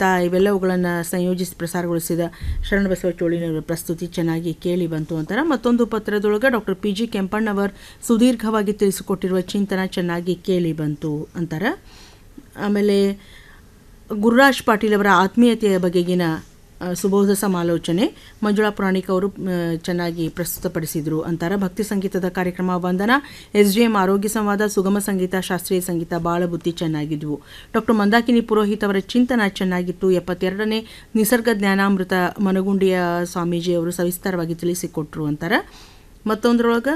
ಸಂಗೀತ ಇವೆಲ್ಲವುಗಳನ್ನು ಸಂಯೋಜಿಸಿ ಪ್ರಸಾರಗೊಳಿಸಿದ ಶರಣಬಸವ ಚೋಳಿನವರ ಪ್ರಸ್ತುತಿ ಚೆನ್ನಾಗಿ ಕೇಳಿ ಬಂತು ಅಂತಾರೆ ಮತ್ತೊಂದು ಪತ್ರದೊಳಗೆ ಡಾಕ್ಟರ್ ಪಿ ಜಿ ಕೆಂಪಣ್ಣವರ್ ಸುದೀರ್ಘವಾಗಿ ತಿಳಿಸಿಕೊಟ್ಟಿರುವ ಚಿಂತನ ಚೆನ್ನಾಗಿ ಕೇಳಿ ಬಂತು ಅಂತಾರೆ ಆಮೇಲೆ ಗುರುರಾಜ್ ಪಾಟೀಲ್ ಅವರ ಆತ್ಮೀಯತೆಯ ಬಗೆಗಿನ ಆ, ಸುಬೋಧ ಸಮಾಲೋಚನೆ ಮಂಜುಳಾ ಪುರಾಣಿಕ್ ಅವರು ಆ, ಚೆನ್ನಾಗಿ ಪ್ರಸ್ತುತಪಡಿಸಿದರು ಅಂತಾರೆ ಭಕ್ತಿ ಸಂಗೀತದ ಕಾರ್ಯಕ್ರಮ ವಂದನ ಎಸ್ ಡಿ ಎಂ ಆರೋಗ್ಯ ಸಂವಾದ ಸುಗಮ ಸಂಗೀತ ಶಾಸ್ತ್ರೀಯ ಸಂಗೀತ ಬಾಳ ಬುದ್ಧಿ ಚೆನ್ನಾಗಿದ್ವು ಡಾಕ್ಟರ್ ಮಂದಾಕಿನಿ ಪುರೋಹಿತ್ ಅವರ ಚಿಂತನ ಚೆನ್ನಾಗಿತ್ತು ಎಪ್ಪತ್ತೆರಡನೇ ನಿಸರ್ಗ ಜ್ಞಾನಾಮೃತ ಮನಗುಂಡಿಯ ಸ್ವಾಮೀಜಿ ಅವರು ಸವಿಸ್ತಾರವಾಗಿ ತಿಳಿಸಿಕೊಟ್ರು ಅಂತಾರೆ ಮತ್ತೊಂದರೊಳಗೆ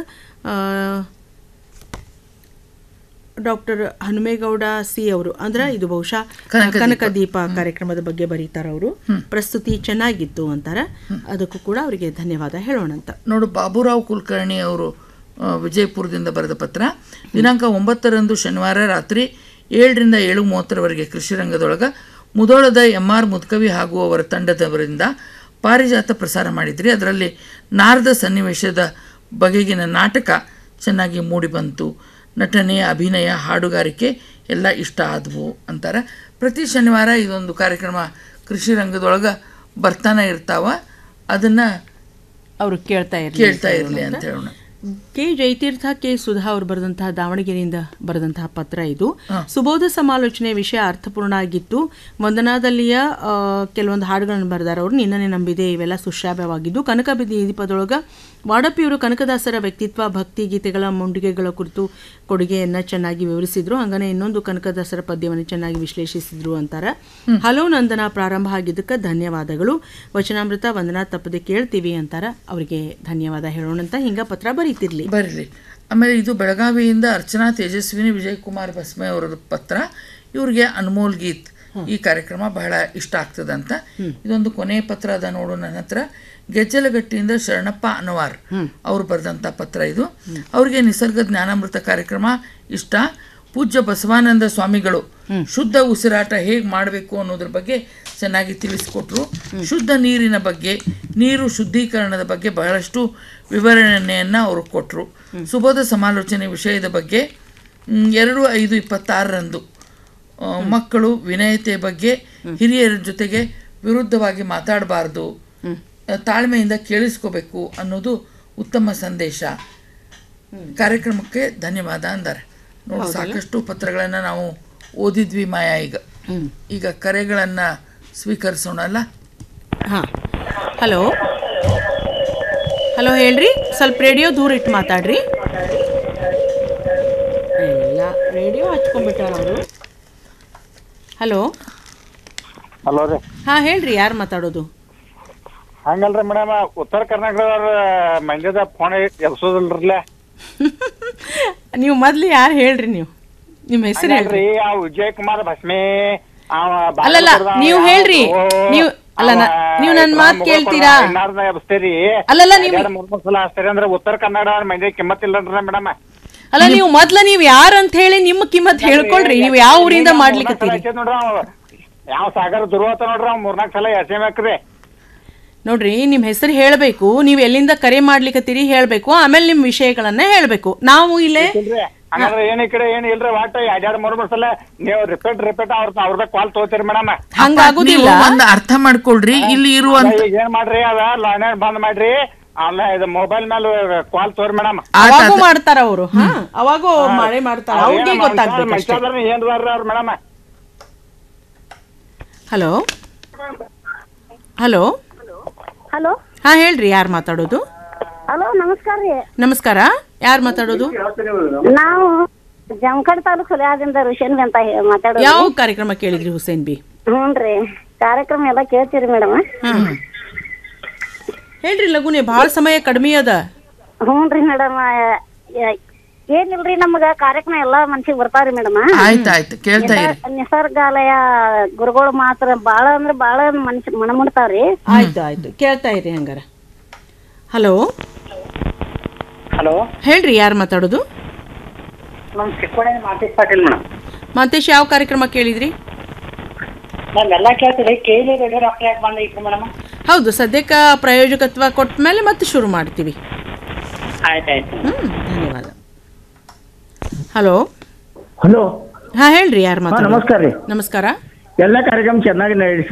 ಡಾಕ್ಟರ್ ಹನುಮೇಗೌಡ ಸಿ ಅವರು ಅಂದ್ರೆ ಇದು ಬಹುಶಃ ಕನಕ ದೀಪ ಕಾರ್ಯಕ್ರಮದ ಬಗ್ಗೆ ಬರೀತಾರ ಅವರು ಪ್ರಸ್ತುತಿ ಚೆನ್ನಾಗಿತ್ತು ಅಂತಾರೆ ಅದಕ್ಕೂ ಕೂಡ ಅವರಿಗೆ ಧನ್ಯವಾದ ಹೇಳೋಣ ಅಂತ ನೋಡು ಬಾಬುರಾವ್ ಕುಲಕರ್ಣಿ ಅವರು ಆ, ವಿಜಯಪುರದಿಂದ ಬರೆದ ಪತ್ರ ದಿನಾಂಕ ಒಂಬತ್ತರಂದು ಶನಿವಾರ ರಾತ್ರಿ ಏಳರಿಂದ ಏಳು ಮೂವತ್ತರವರೆಗೆ ಕೃಷಿ ರಂಗದೊಳಗೆ ಮುದೋಳದ ಎಂ ಆರ್ ಮುದ್ಕವಿ ಹಾಗೂ ಅವರ ತಂಡದವರಿಂದ ಪಾರಿಜಾತ ಪ್ರಸಾರ ಮಾಡಿದ್ರಿ ಅದರಲ್ಲಿ ನಾರದ ಸನ್ನಿವೇಶದ ಬಗೆಗಿನ ನಾಟಕ ಚೆನ್ನಾಗಿ ಮೂಡಿಬಂತು ನಟನೆ ಅಭಿನಯ ಹಾಡುಗಾರಿಕೆ ಎಲ್ಲ ಇಷ್ಟ ಆದವು ಅಂತಾರೆ ಪ್ರತಿ ಶನಿವಾರ ಇದೊಂದು ಕಾರ್ಯಕ್ರಮ ಕೃಷಿ ರಂಗದೊಳಗೆ ಬರ್ತಾನೆ ಇರ್ತಾವ ಅದನ್ನು ಅವರು ಕೇಳ್ತಾ ಇರಲಿ ಕೇಳ್ತಾ ಇರಲಿ ಅಂತ ಹೇಳೋಣ ಕೆ ಜಯತೀರ್ಥ ಕೆ ಸುಧಾ ಅವರು ಬರೆದಂತಹ ದಾವಣಗೆರೆಯಿಂದ ಬರೆದಂತಹ ಪತ್ರ ಇದು ಸುಬೋಧ ಸಮಾಲೋಚನೆ ವಿಷಯ ಅರ್ಥಪೂರ್ಣ ಆಗಿತ್ತು ವಂದನಾದಲ್ಲಿಯ ಆ, ಕೆಲವೊಂದು ಹಾಡುಗಳನ್ನು ಬರೆದಾರ ಅವರು ನಿನ್ನನೆ ನಂಬಿದೆ ಇವೆಲ್ಲ ಸುಶ್ರಾವ್ಯವಾಗಿದ್ದು ಕನಕ ಬಿದಿ ದೀಪದೊಳಗ ವಾಡಪ್ಪಿಯವರು ಕನಕದಾಸರ ವ್ಯಕ್ತಿತ್ವ ಭಕ್ತಿ ಗೀತೆಗಳ ಮುಂಡಿಗೆಗಳ ಕುರಿತು ಕೊಡುಗೆಯನ್ನ ಚೆನ್ನಾಗಿ ವಿವರಿಸಿದ್ರು ಹಂಗನೆ ಇನ್ನೊಂದು ಕನಕದಾಸರ ಪದ್ಯವನ್ನು ಚೆನ್ನಾಗಿ ವಿಶ್ಲೇಷಿಸಿದ್ರು ಅಂತಾರೆ ಹಲೋ ನಂದನ ಪ್ರಾರಂಭ ಆಗಿದ್ದಕ್ಕೆ ಧನ್ಯವಾದಗಳು ವಚನಾಮೃತ ವಂದನಾ ತಪ್ಪದೆ ಕೇಳ್ತೀವಿ ಅಂತಾರ ಅವರಿಗೆ ಧನ್ಯವಾದ ಹೇಳೋಣ ಅಂತ ಹಿಂಗ ಪತ್ರ ಬರೀತಿರ್ಲಿ ಬರಲಿ ಆಮೇಲೆ ಇದು ಬೆಳಗಾವಿಯಿಂದ ಅರ್ಚನಾ ತೇಜಸ್ವಿನಿ ವಿಜಯಕುಮಾರ್ ಬಸ್ಮೆ ಅವರ ಪತ್ರ ಇವ್ರಿಗೆ ಅನ್ಮೋಲ್ ಗೀತ್ ಈ ಕಾರ್ಯಕ್ರಮ ಬಹಳ ಇಷ್ಟ ಆಗ್ತದಂತ ಇದೊಂದು ಕೊನೆಯ ಪತ್ರ ಅದ ನೋಡು ನನ್ನ ಹತ್ರ ಗೆಜ್ಜಲಗಟ್ಟಿಯಿಂದ ಶರಣಪ್ಪ ಅನವಾರ್ ಅವ್ರು ಬರೆದಂಥ ಪತ್ರ ಇದು ಅವ್ರಿಗೆ ನಿಸರ್ಗ ಜ್ಞಾನಾಮೃತ ಕಾರ್ಯಕ್ರಮ ಇಷ್ಟ ಪೂಜ್ಯ ಬಸವಾನಂದ ಸ್ವಾಮಿಗಳು ಶುದ್ಧ ಉಸಿರಾಟ ಹೇಗೆ ಮಾಡಬೇಕು ಅನ್ನೋದ್ರ ಬಗ್ಗೆ ಚೆನ್ನಾಗಿ ತಿಳಿಸಿಕೊಟ್ರು ಶುದ್ಧ ನೀರಿನ ಬಗ್ಗೆ ನೀರು ಶುದ್ಧೀಕರಣದ ಬಗ್ಗೆ ಬಹಳಷ್ಟು ವಿವರಣೆಯನ್ನು ಅವರು ಕೊಟ್ಟರು ಸುಬೋಧ ಸಮಾಲೋಚನೆ ವಿಷಯದ ಬಗ್ಗೆ ಮ್, ಎರಡು ಐದು ಇಪ್ಪತ್ತಾರರಂದು ಆ, ಮಕ್ಕಳು ವಿನಯತೆ ಬಗ್ಗೆ ಹಿರಿಯರ ಜೊತೆಗೆ ವಿರುದ್ಧವಾಗಿ ಮಾತಾಡಬಾರ್ದು ತಾಳ್ಮೆಯಿಂದ ಕೇಳಿಸ್ಕೋಬೇಕು ಅನ್ನೋದು ಉತ್ತಮ ಸಂದೇಶ ಕಾರ್ಯಕ್ರಮಕ್ಕೆ ಧನ್ಯವಾದ ಅಂತಾರೆ ನೋಡಿ ಸಾಕಷ್ಟು ಪತ್ರಗಳನ್ನು ನಾವು ಓದಿದ್ವಿ ಮಾಯಾ ಈಗ ಈಗ ಕರೆಗಳನ್ನು ಸ್ವೀಕರಿಸೋಣಲ್ಲ ಹಾ ಹಲೋ ಹಲೋ ಹೇಳ್ರಿ ಸ್ವಲ್ಪ ರೇಡಿಯೋ ದೂರ ಇಟ್ಟು ಮಾತಾಡ್ರಿ ಇಲ್ಲ ರೇಡಿಯೋ ಹಚ್ಕೊಂಡ್ಬಿಟ್ಟಾರ ಅವರು ಹಲೋ ಹಲೋ ರೀ ಹಾ ಹೇಳ್ರಿ ಯಾರು ಮಾತಾಡೋದು ಹಂಗಲ್ರಿ ಮೇಡಮ್ ಉತ್ತರ ಕರ್ನಾಟಕದವ್ರ ಮಂಡ್ಯದ ಫೋನ್ ಎಬ್ಸೋದಿಲ್ರಲ್ಲ ನೀವು ಮೊದ್ಲು ಯಾರು ಹೇಳ್ರಿ ನೀವು ನಿಮ್ಮ ಹೆಸರು ಹೇಳ್ರಿ ಹಂಗಲ್ರಿ ಆ ವಿಜಯ್ ಕುಮಾರ್ ಭಸ್ಮೆ ಅವ ಅಲ್ಲಲ್ಲ, ಬಾಗಲಕೋಟದ ನೀವು ಯಾವ- ಹೇಳ್ರಿ. ಓ, ನೀವು- ಅಲ್ಲ, ನ- ಅವ ನೀವು ನನ್ ಮಾತ್ ಮುಗುಳ್ ಕೇಳ್ತೀರಾ? ಕೊಡ್ದ ಇನ್ನಾರ್ನ ಎಬ್ಸ್ತೀರಿ ಅಲ್ಲಲ್ಲ, ನೀವು- ಎರಡ್ ಮೂರ್ ಮೂರ್ ಸಲ ಹಚ್ತೀರಿ ಅಂದ್ರೆ ಉತ್ತರ ಕನ್ನಡ ಮಂಡ್ಯ ಕಿಮ್ಮತ್ತಿಲ್ಲನ್ರಿ ಮೇಡಮ್ ಅಲ್ಲ ನೀವು ಮೊದ್ಲ ನೀವು ಯಾರು ಅಂತ ಹೇಳಿ ನಿಮ್ಮ ಕಿಮ್ಮತ್ ಹೇಳ್ಕೊಳ್ರಿ ನೀವು ಯಾವ ಊರಿಂದ ಮಾಡ್ಲಿಕ್ಕತ್ತೀರಿ ನೋಡ್ರಿ ಅವ ಯಾವ ಸಾಗರ ದುರ್ವಾತ ನೋಡ್ರಿ ಅವ್ ಮೂರ್ನಾಲ್ಕು ಸಲ ಎಸ್ ಎಮ್ ಹಾಕ್ರಿ ನೋಡ್ರಿ ನಿಮ್ಮ ಹೆಸರು ಹೇಳಬೇಕು ನೀವು ಎಲ್ಲಿಂದ ಕರೆ ಮಾಡ್ಲಿಕ್ಕತ್ತೀರಿ ಹೇಳಬೇಕು ಆಮೇಲೆ ನಿಮ್ಮ ವಿಷಯಗಳನ್ನ ಹೇಳಬೇಕು ನಾವು ಇಲ್ಲೇ ಇಲ್ರಿ ಹಂಗಂದ್ರೆ ಏನ್ ಈ ಕಡೆ ಏನ್ ಇಲ್ರಿ ಒಟ್ಟ ಎರಡ್ ಮೂರ್ ಮೂರ್ ಸಲ ನೀವು ರಿಪೀಟ್ ರಿಪೀಟ್ ಅವ್ರ ಅವ್ರದ ಕಾಲ್ ತಗೋತೀರಿ ಮೇಡಮ್ ಹಂಗಾಗುದಿಲ್ಲ ನೀವು ಒಂದು ಅರ್ಥ ಮಾಡ್ಕೊಳ್ರಿ ಇಲ್ಲಿ ಇರುವಂತ ಈಗ ಏನ್ ಮಾಡ್ರಿ ಅದ ಲೈನ್ ಬಂದ್ ಮಾಡ್ರಿ ಅಲ್ಲ ಇದು ಮೊಬೈಲ್ ಮೇಲೆ ಕಾಲ್ ತೋರಿ ಮೇಡಮ್ ಅವಾಗೂ ಮಾಡ್ತಾರ ಅವರು ಹಾ ಅವಾಗೂ ಮಳೆ ಮಾಡ್ತಾರ ಅವ್ರಿಗೆ ಗೊತ್ತಾಗ್ಬೇಕು ಅಷ್ಟೇ ಏನ್ ಬರ್ರಿ ಅವ್ರ ಮೇಡಮ್ ಹಲೋ ಹಲೋ ಹಲೋ ಹಾ ಹೇಳ್ರಿ ಯಾರು ಮಾತಾಡೋದು ಹಲೋ ನಮಸ್ಕಾರ ರೀ ನಮಸ್ಕಾರ ಯಾರು ಮಾತಾಡೋದು ನಾವು ಜಮಖಂಡ್ ತಾಲೂಕು ಸುಳ್ಯಾದಿಂದ ಋಷನ್ವಿ ಅಂತ ಹೇ- ಮಾತಾಡೋದು ಯಾವ ಕಾರ್ಯಕ್ರಮ ಕೇಳಿದ್ರಿ ಹುಸೇನ್ ಬಿ ಹ್ಞೂನ್ರಿ ಕಾರ್ಯಕ್ರಮ ಎಲ್ಲ ಕೇಳ್ತೀರಿ ಮೇಡಮ್ ಹಾ ಹಾ. ಹೇಳ್ರಿ ಲಗುನೆ ಭಾಳ ಸಮಯ ಕಡಿಮೆ ಅದ ಹ್ಞೂನ್ರಿ ಮೇಡಮ್ ಏನಿಲ್ರಿ ನಮ್ಗ ಕಾರ್ಯಕ್ರಮ ಎಲ್ಲಾ ಮನ್ಸಿಗೆ ಬರ್ತಾವ್ರಿ ಮೇಡಮ್ ಆಯ್ತು ಆಯ್ತು ಕೇಳ್ತಾ ಇರಿ ನಿಸರ್ಗಾಲಯ ಗುರುಗಳು ಮಾತ್ರ ಬಾಳ ಅಂದ್ರ ಬಾಳ ಮನ್ಸ್ ಮನ ಮುಡ್ತಾವ್ರಿ ಆಯ್ತು ಆಯ್ತು ಕೇಳ್ತಾ ಇರಿ ಹಂಗಾರ ಹಲೋ ಹಲೋ ಹೇಳ್ರಿ ಯಾರು ಮಾತಾಡೋದು ನಮ್ ಚಿಕ್ಕೋಣಿ ಮಾತಿ ಪಾಟೀಲ್ ಮೇಡಮ್ ಮಾತೇಶ್ ಯಾವ ಕಾರ್ಯಕ್ರಮ ಕೇಳಿದ್ರಿ ನಾವ್ ಎಲ್ಲಾ ಕೇಳ್ತೀರಿ ಕೇಳಿ ರೇಡಿಯೋ ಡಾಕ್ಟರ್ ಯಾಕೆ ಬಂದ ಈಗ ಮೇಡಮ್ ಹೌದು ಸದ್ಯಕ್ಕೆ ಪ್ರಯೋಜಕತ್ವ ಕೊಟ್ಟ ಮೇಲೆ ಮತ್ತೆ ಶುರು ಮಾಡ್ತೀವಿ ಆಯ್ತಾಯ್ತು ಹ್ಮ್ ಧನ್ಯವಾದ ಹಲೋ ಹಲೋ ಹಾ ಹೇಳ್ರಿ ಯಾರು ಮಾತಾಡೋದು ನಮಸ್ಕಾರ ರೀ ನಮಸ್ಕಾರ ಎಲ್ಲ ಕಾರ್ಯಕ್ರಮ ಚೆನ್ನಾಗಿ ನಡೆಸಿ